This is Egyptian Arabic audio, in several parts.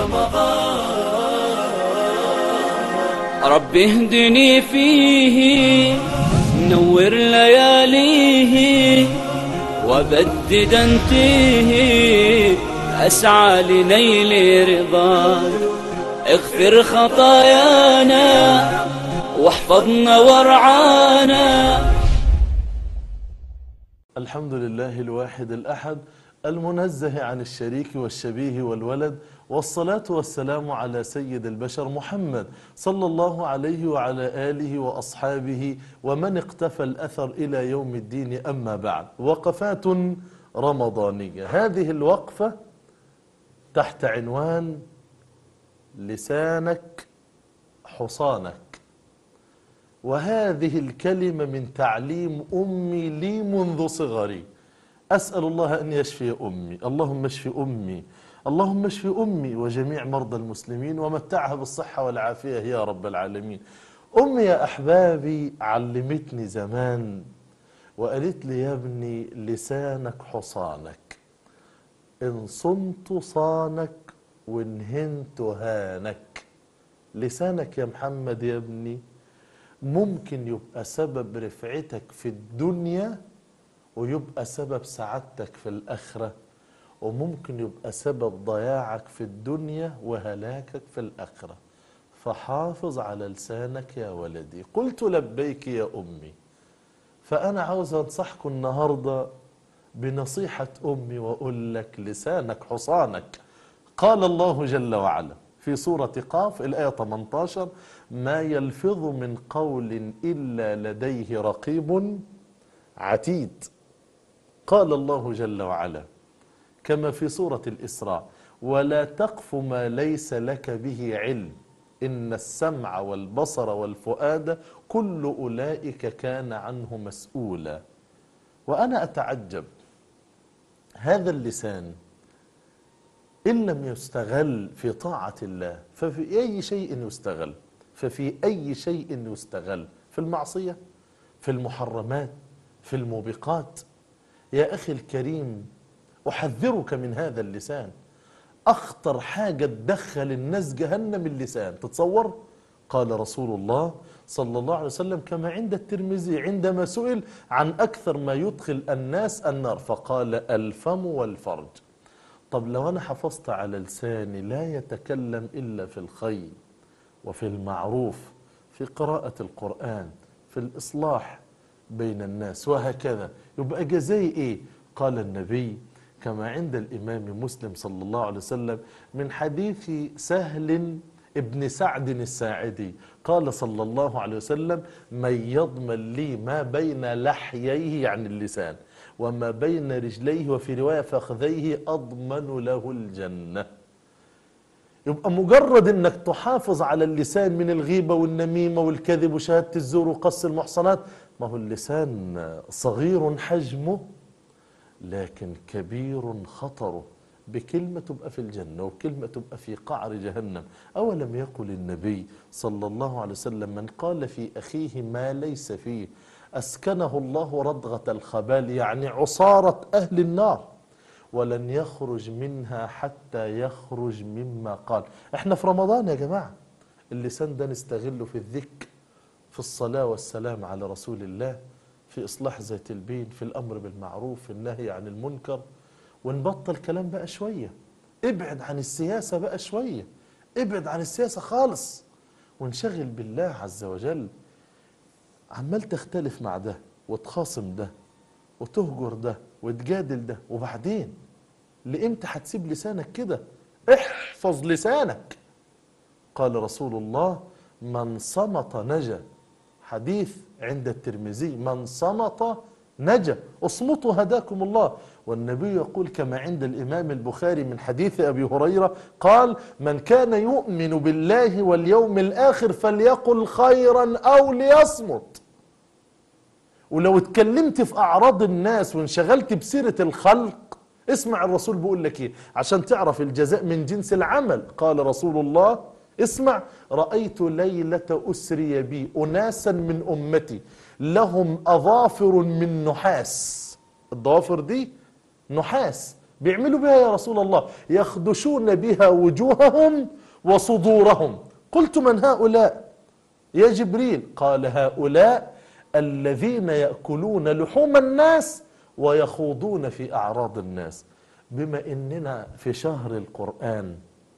رب اهدني فيه نور لياليه وبدد انتيه أسعى لنيل رضاك اغفر خطايانا واحفظنا وارعانا الحمد لله الواحد الأحد المنزه عن الشريك والشبيه والولد والصلاة والسلام على سيد البشر محمد صلى الله عليه وعلى آله وأصحابه ومن اقتفى الأثر إلى يوم الدين أما بعد وقفات رمضانية هذه الوقفة تحت عنوان لسانك حصانك وهذه الكلمة من تعليم أمي لي منذ صغري أسأل الله أن يشفي أمي اللهم اشف أمي اللهم اشف أمي وجميع مرضى المسلمين ومتعها بالصحة والعافية يا رب العالمين أمي يا أحبابي علمتني زمان وقالت لي يا ابني لسانك حصانك إن صنت صانك وإن هنت هانك لسانك يا محمد يا ابني ممكن يبقى سبب رفعتك في الدنيا ويبقى سبب سعادتك في الآخرة وممكن يبقى سبب ضياعك في الدنيا وهلاكك في الآخرة فحافظ على لسانك يا ولدي قلت لبيك يا أمي فأنا عاوز أنصحكم النهاردة بنصيحة أمي وأقول لك لسانك حصانك قال الله جل وعلا في سورة قاف الآية 18 ما يلفظ من قول إلا لديه رقيب عتيد قال الله جل وعلا كما في سورة الإسراء ولا تقف ما ليس لك به علم إن السمع والبصر والفؤاد كل أولئك كان عنه مسؤولا وأنا أتعجب هذا اللسان إن لم يستغل في طاعة الله ففي أي شيء يستغل ففي أي شيء يستغل في المعصية في المحرمات في الموبقات يا أخي الكريم أحذرك من هذا اللسان أخطر حاجة تدخل الناس جهنم اللسان تتصور قال رسول الله صلى الله عليه وسلم كما عند الترمذي عندما سئل عن أكثر ما يدخل الناس النار فقال الفم والفرج طب لو أنا حفظت على لساني لا يتكلم إلا في الخير وفي المعروف في قراءة القرآن في الإصلاح بين الناس وهكذا يبقى جزاي إيه قال النبي كما عند الإمام مسلم صلى الله عليه وسلم من حديث سهل ابن سعد الساعدي قال صلى الله عليه وسلم من يضمن لي ما بين لحييه يعني اللسان وما بين رجليه وفي رواية فخذيه أضمن له الجنة يبقى مجرد انك تحافظ على اللسان من الغيبة والنميمة والكذب وشهادة الزور وقص المحصنات ما هو اللسان صغير حجمه لكن كبير خطره بكلمة تبقى في الجنة وكلمة تبقى في قعر جهنم أولم يقل النبي صلى الله عليه وسلم من قال في أخيه ما ليس فيه أسكنه الله ردغة الخبال يعني عصارة أهل النار ولن يخرج منها حتى يخرج مما قال احنا في رمضان يا جماعة اللسان ده نستغله في الذكر في الصلاة والسلام على رسول الله في إصلاح ذات البين في الأمر بالمعروف في النهي عن المنكر ونبطل كلام بقى شوية ابعد عن السياسة بقى شوية ابعد عن السياسة خالص وانشغل بالله عز وجل عمال تختلف مع ده وتخاصم ده وتهجر ده وتجادل ده وبعدين لإمتى هتسيب لسانك كده احفظ لسانك قال رسول الله من صمت نجا حديث عند الترمذي من صمت نجا اصمتوا هداكم الله والنبي يقول كما عند الإمام البخاري من حديث أبي هريرة قال من كان يؤمن بالله واليوم الآخر فليقل خيرا أو ليصمت ولو اتكلمت في أعراض الناس وانشغلت بسيرة الخلق اسمع الرسول بيقول لك ايه عشان تعرف الجزاء من جنس العمل قال رسول الله اسمع رأيت ليلة أسري بي أناسا من أمتي لهم أظافر من نحاس الضوافر دي نحاس بيعملوا بها يا رسول الله يخدشون بها وجوههم وصدورهم قلت من هؤلاء يا جبريل قال هؤلاء الذين يأكلون لحوم الناس ويخوضون في أعراض الناس بما إننا في شهر القرآن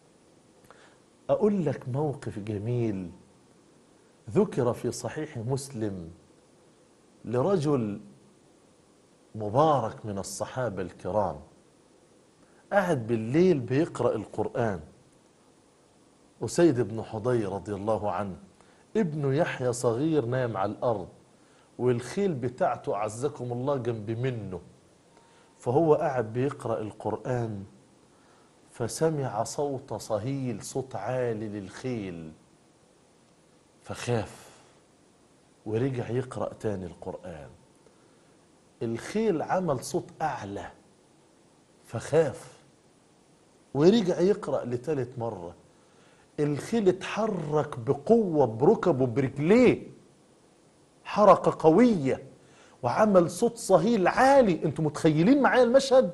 أقول لك موقف جميل ذكر في صحيح مسلم لرجل مبارك من الصحابة الكرام قاعد بالليل بيقرأ القرآن وسيد بن حضير رضي الله عنه ابنه يحيى صغير نايم على الأرض والخيل بتاعته عزكم الله جنب منه فهو قاعد بيقرأ القرآن فسمع صوت صهيل صوت عالي للخيل فخاف ورجع يقرأ تاني القرآن الخيل عمل صوت أعلى فخاف ورجع يقرأ لتالت مرة الخيل اتحرك بقوة بركبه برجليه حركة قوية وعمل صوت صهيل عالي انتوا متخيلين معايا المشهد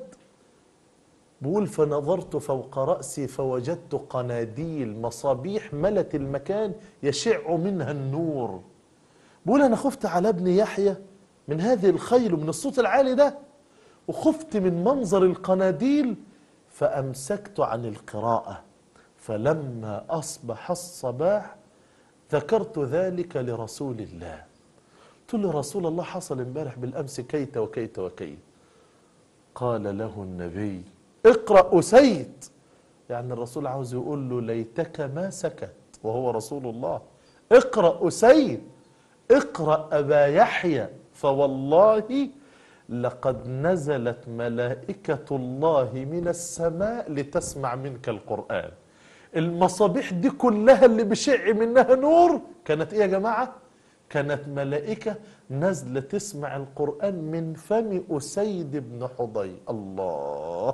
بقول فنظرت فوق رأسي فوجدت قناديل مصابيح ملت المكان يشع منها النور بقول أنا خفت على ابن يحيى من هذه الخيل ومن الصوت العالي ده وخفت من منظر القناديل فأمسكت عن القراءة فلما أصبح الصباح ذكرت ذلك لرسول الله قلت له رسول الله حصل امبارح بالأمس كيت وكيت وكيت قال له النبي اقرأ أسيت يعني الرسول عاوز يقول له ليتك ما سكت وهو رسول الله اقرأ أسيت اقرأ أبا يحيى فوالله لقد نزلت ملائكة الله من السماء لتسمع منك القرآن المصابيح دي كلها اللي بشع منها نور كانت ايه يا جماعة كانت ملائكة نازلة تسمع القرآن من فم أسيد بن حضي الله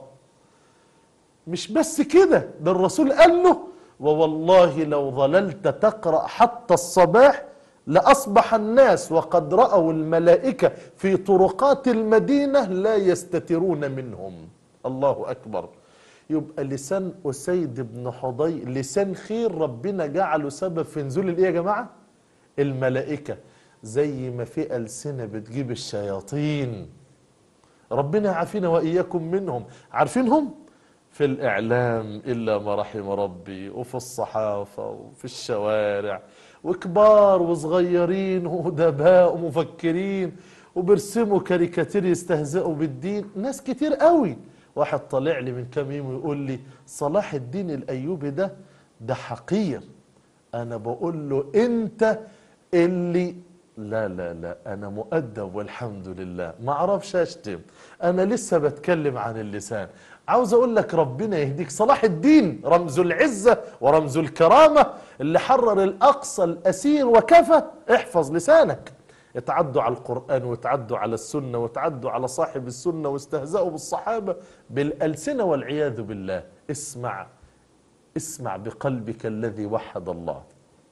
مش بس كده ده الرسول قال له ووالله لو ظللت تقرأ حتى الصباح لأصبح الناس وقد رأوا الملائكة في طرقات المدينة لا يستترون منهم الله أكبر يبقى لسان أسيد بن حضي لسان خير ربنا جعله سبب في نزول الإيه يا جماعة الملائكة زي ما في ألسنة بتجيب الشياطين ربنا يعافينا وإياكم منهم عارفينهم في الإعلام إلا ما رحم ربي وفي الصحافة وفي الشوارع وكبار وصغيرين وأدباء ومفكرين وبيرسموا كاريكاتير يستهزئوا بالدين ناس كتير قوي واحد طالع لي من كام يوم يقول لي صلاح الدين الأيوبي ده ده حقير أنا بقول له أنت اللي لا لا لا أنا مؤدب والحمد لله ما أعرفش أشتم أنا لسه بتكلم عن اللسان عاوز أقول لك ربنا يهديك صلاح الدين رمز العزة ورمز الكرامة اللي حرر الأقصى الأسير وكفى احفظ لسانك اتعدوا على القرآن وتعدوا على السنة وتعدوا على صاحب السنة واستهزأوا بالصحابة بالألسنة والعياذ بالله اسمع اسمع بقلبك الذي وحد الله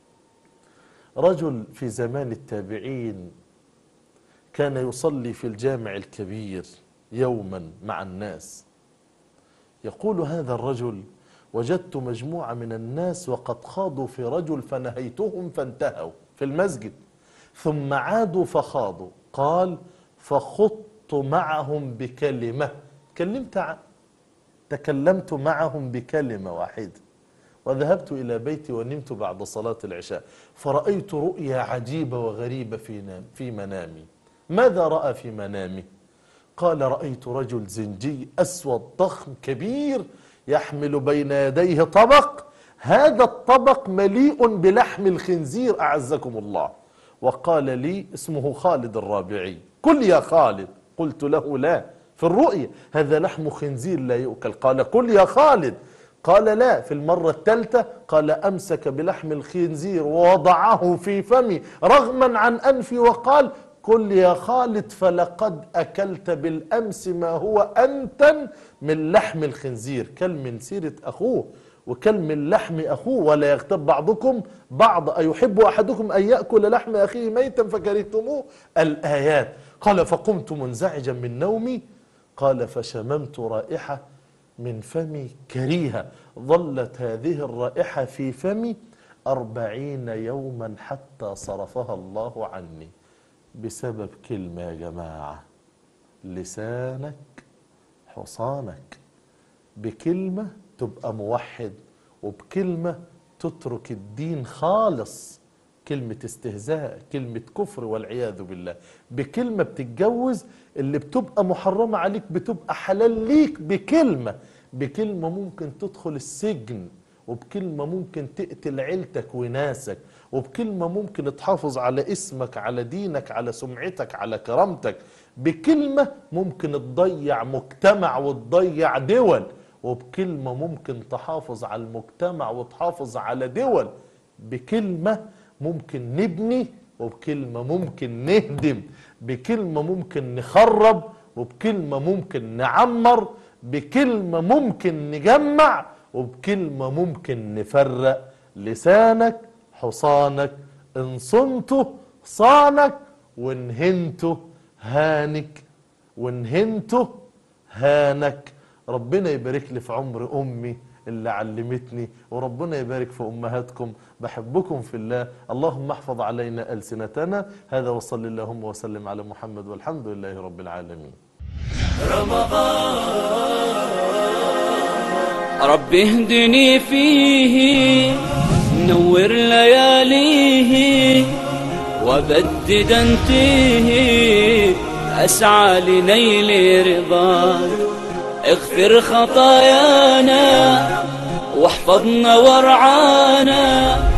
رجل في زمان التابعين كان يصلي في الجامع الكبير يوما مع الناس يقول هذا الرجل وجدت مجموعة من الناس وقد خاضوا في رجل فنهيتهم فانتهوا في المسجد ثم عادوا فخاضوا قال فخضت معهم بكلمة كلمت ع... تكلمت معهم بكلمة واحدة وذهبت إلى بيتي ونمت بعد صلاة العشاء فرأيت رؤيا عجيبة وغريبة في, نام في منامي ماذا رأى في منامي قال رأيت رجل زنجي أسود ضخم كبير يحمل بين يديه طبق هذا الطبق مليء بلحم الخنزير أعزكم الله وقال لي اسمه خالد الرابعي قل يا خالد قلت له لا في الرؤيا هذا لحم خنزير لا يؤكل قال قل يا خالد قال لا في المرة الثالثة قال أمسك بلحم الخنزير ووضعه في فمي رغما عن أنفي وقال قل يا خالد فلقد أكلت بالأمس ما هو أنتن من لحم الخنزير كل من سيرة أخوه وكل من لحم أخوه ولا يغتب بعضكم بعض أيحب أحدكم أن يأكل لحم أخيه ميتا فكرهتموه الآيات قال فقمت منزعجا من نومي قال فشممت رائحة من فمي كريهة ظلت هذه الرائحة في فمي أربعين يوما حتى صرفها الله عني بسبب كلمة يا جماعة لسانك حصانك بكلمة تبقى موحد وبكلمة تترك الدين خالص كلمة استهزاء كلمة كفر والعياذ بالله بكلمة بتتجوز اللي بتبقى محرمة عليك بتبقى حلال ليك بكلمة بكلمة ممكن تدخل السجن وبكلمة ممكن تقتل عيلتك وناسك وبكلمة ممكن تحافظ على اسمك على دينك على سمعتك على كرامتك بكلمة ممكن تضيع مجتمع وتضيع دول وبكلمة ممكن تحافظ على المجتمع وتحافظ على دول بكلمة ممكن نبني وبكلمة ممكن نهدم بكلمة ممكن نخرب وبكلمة ممكن نعمر بكلمة ممكن نجمع وبكلمة ممكن نفرق لسانك حصانك إن صنته صانك وإن هنته هانك وإن هنته هانك ربنا يبارك لي في عمر أمي اللي علمتني وربنا يبارك في أمهاتكم بحبكم في الله اللهم احفظ علينا ألسنتنا هذا وصل اللهم وسلم على محمد والحمد لله رب العالمين رب اهدني فيه نور لياليه وبدد انتيه أسعى لنيل رضاك اغفر خطايانا واحفظنا وارعانا